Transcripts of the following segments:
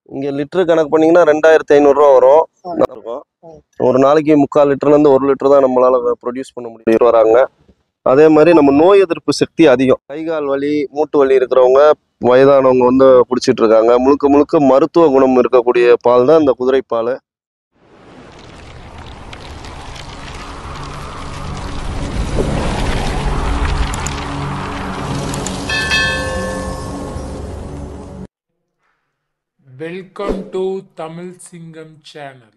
இங்க லிட்டர் கணக்கு பண்ணீங்கன்னா ரெண்டாயிரத்தி ஐநூறுரூவா வரும் ஆ. இருக்கும் ஆ. ஒரு நாளைக்கு முக்கால் லிட்டர்ல இருந்து ஒரு லிட்டர் தான் நம்மளால ப்ரொடியூஸ் பண்ண முடியும் வராங்க அதே மாதிரி நம்ம நோய் எதிர்ப்பு சக்தி அதிகம் கை கால் வலி மூட்டு வலி இருக்கிறவங்க வயதானவங்க வந்து குடிச்சிட்டு இருக்காங்க முழுக்க முழுக்க மருத்துவ குணம் இருக்கக்கூடிய பால் தான் இந்த குதிரை பால் வெல்கம் டு தமிழ் சிங்கம் சேனல்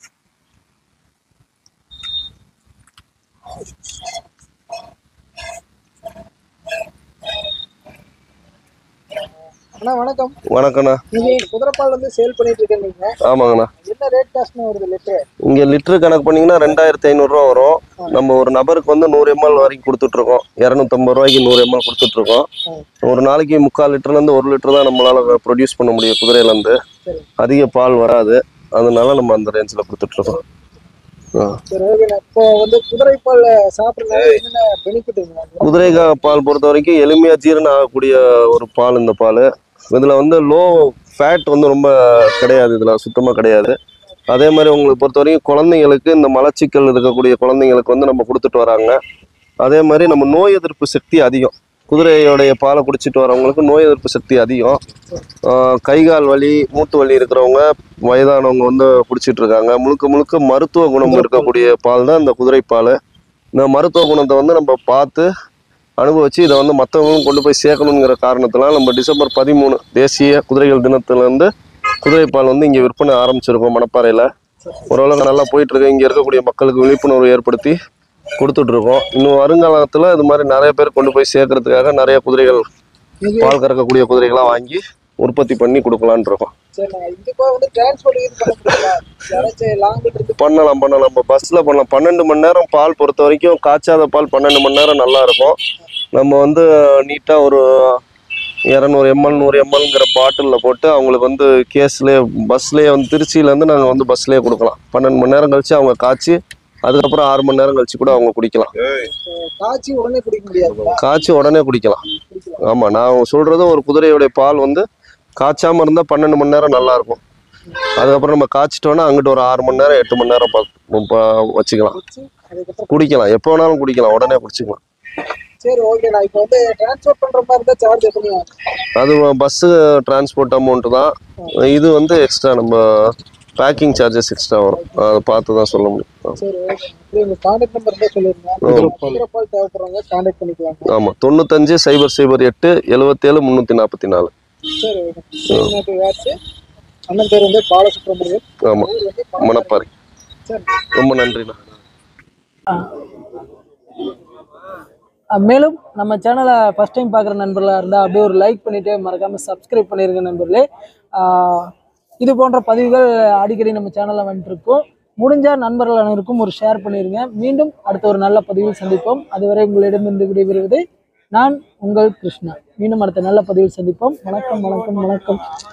அண்ணா வணக்கம் வணக்கண்ணா நீங்க குதிரைப்பால் வந்து சேல் பண்ணிட்டு இருக்கீங்க ஆமாங்கண்ணா என்ன ரேட் காஸ்ட்னு வருது லிட்டர் இங்க லிட்டர் கணக்கு பண்ணீங்கன்னா ரெண்டாயிரத்தி ஐநூறுரூவா வரும் நம்ம ஒரு நபருக்கு வந்து நூறு எம்எல் வரைக்கும் கொடுத்துட்டு இருக்கோம் இரநூத்தம்பது ரூபாய்க்கு நூறு எம்எல் கொடுத்துட்டு இருக்கோம் ஒரு நாளைக்கு முக்கால் லிட்டர்ல இருந்து ஒரு லிட்டர் தான் நம்மளால ப்ரொடியூஸ் பண்ண முடியும் குதிரையில இருந்து சரி. அதிக பால் வராது அதனால நம்ம அந்த ரேஞ்சில் கொடுத்துட்டு இருக்கோம் ஆ. சரி ஓகேண்ணா இப்போ வந்து குதிரைப்பால் சாப்பிட்றதுனால என்னென்ன பெனிஃபிட்டுங்களா குதிரை கா- பால் பொறுத்த வரைக்கும் எளிமையா ஜீரணம் ஆகக்கூடிய ஒரு பால் இந்த பால் இதுல வந்து லோ ஃபேட் வந்து ரொம்ப கிடையாது இதுல சுத்தமா கிடையாது அதே மாதிரி உங்களுக்கு பொறுத்த வரைக்கும் குழந்தைங்களுக்கு இந்த மலச்சிக்கல் இருக்கக்கூடிய குழந்தைங்களுக்கு வந்து நம்ம கொடுத்துட்டு வராங்க அதே மாதிரி நம்ம நோய் எதிர்ப்பு சக்தி அதிகம் குதிரையோடைய பாலை குடிச்சிட்டு வரவங்களுக்கு நோய் எதிர்ப்பு சக்தி அதிகம் ஆஹ் கை கால் வலி மூட்டு வலி இருக்கிறவங்க வயதானவங்க வந்து குடிச்சிட்டு இருக்காங்க முழுக்க முழுக்க மருத்துவ குணம் இருக்கக்கூடிய பால் தான் இந்த குதிரை பால் இந்த மருத்துவ குணத்தை வந்து நம்ம பார்த்து அனுபவிச்சு இதை வந்து மற்றவங்களும் கொண்டு போய் சேர்க்கணுங்கிற காரணத்தினால நம்ம டிசம்பர் பதிமூணு தேசிய குதிரைகள் தினத்துலேருந்து குதிரை பால் வந்து இங்கே விற்பனை ஆரம்பிச்சிருக்கோம் மணப்பாறையில் ஓரளவுக்கு நல்லா போயிட்டு இருக்கு இங்கே இருக்கக்கூடிய மக்களுக்கு விழிப்புணர்வு ஏற்படுத்தி கொடுத்துட்டு இருக்கோம் இன்னும் வருங்காலத்தில் இது மாதிரி நிறைய பேர் கொண்டு போய் சேர்க்கறதுக்காக நிறைய குதிரைகள் நீங்க பால் கறக்கக்கூடிய குதிரைகளாக வாங்கி உற்பத்தி பண்ணி கொடுக்கலான்னு இருக்கோம் சரிண்ணா இதுக்கோ வந்து டிரான்ஸ்போர்ட் யூஸ் பண்ண முடியல யாராச்சும் லாங் இருக்கு பண்ணலாம் பண்ணலாம் நம்ம பஸ்ஸில் பண்ணலாம் பன்னெண்டு மணி நேரம் பால் பொறுத்த வரைக்கும் காய்ச்சாத பால் பன்னெண்டு மணி நேரம் நல்லா இருக்கும் நம்ம வந்து நீட்டாக ஒரு இரநூறு எம்எல் நூறு எம்எல்ங்கிற பாட்டிலில் போட்டு அவங்களுக்கு வந்து கேஸ்லேயே பஸ்லேயே வந்து திருச்சியிலேருந்து நாங்கள் வந்து பஸ்லேயே கொடுக்கலாம் பன்னெண்டு மணி நேரம் கழிச்சு அவங்க காய்ச்சி அதுக்கப்புறம் ஆறு மணி நேரம் கழிச்சு கூட அவங்க குடிக்கலாம் காய்ச்சி உடனே குடிக்க முடியாது காய்ச்சி உடனே குடிக்கலாம் ஆமாம் நான் சொல்கிறது ஒரு குதிரையுடைய பால் வந்து காய்ச்சாமல் இருந்தால் பன்னெண்டு மணி நேரம் நல்லா இருக்கும் அதுக்கப்புறம் நம்ம காய்ச்சிட்டோன்னா அங்கிட்டு ஒரு ஆறு மணி நேரம் எட்டு மணி நேரம் ப- ப- வச்சுக்கலாம் குடிச்சு அதுக்கப்புறம் குடிக்கலாம் எப்போ வேணாலும் குடிக்கலாம் உடனே குடிச்சிக்கலாம் சரி ஓகேண்ணா இப்போ வந்து டிரான்ஸ்போர்ட் பண்ற மாதிரி இருந்தா சார்ஜ் எப்படி அது பஸ்ஸு டிரான்ஸ்போர்ட் அமௌண்ட்டு தான் இது வந்து எக்ஸ்ட்ரா நம்ம பேக்கிங் சார்ஜஸ் எக்ஸ்ட்ரா வரும் அதை பார்த்து தான் சொல்ல முடியும் சரி ஓகே உங்க கான்டாக்ட் நம்பர் இருந்தா சொல்லிருங்க குதிரைப்பால் தேவைப்படுறவங்க கான்டாக்ட் பண்ணிக்கலாம் ஆமாம் தொண்ணூத்தஞ்சு சைபர் சைபர் எட்டு எழுபத்தேழு முந்நூற்றி நாற்பத்தி நாலு சரி ஓகே சரி இப்போ யாச்சு அண்ணன் பேர் வந்து பாலசுப்ரமணியன் ஆமாம் ஊர் வந்து மணப்பாறை. மணப்பாறை சரி ரொம்ப நன்றிண்ணா அஹ் மேலும் நம்ம சேனலை ஃபஸ்ட் டைம் பார்க்குற நண்பர்களாக இருந்தால் அப்படியே ஒரு லைக் பண்ணிவிட்டு மறக்காமல் சப்ஸ்கிரைப் பண்ணிருங்க நண்பர்களே அஹ் இது போன்ற பதிவுகள் அடிக்கடி நம்ம சேனலில் வந்துட்டுருக்கோம் முடிஞ்சால் நண்பர்கள் அனைவருக்கும் ஒரு ஷேர் பண்ணிடுங்க மீண்டும் அடுத்த ஒரு நல்ல பதிவில் சந்திப்போம் அதுவரை உங்களிடமிருந்து விடைபெறுவது நான் உங்கள் கிருஷ்ணா மீண்டும் அடுத்த நல்ல பதிவில் சந்திப்போம் வணக்கம் வணக்கம் வணக்கம்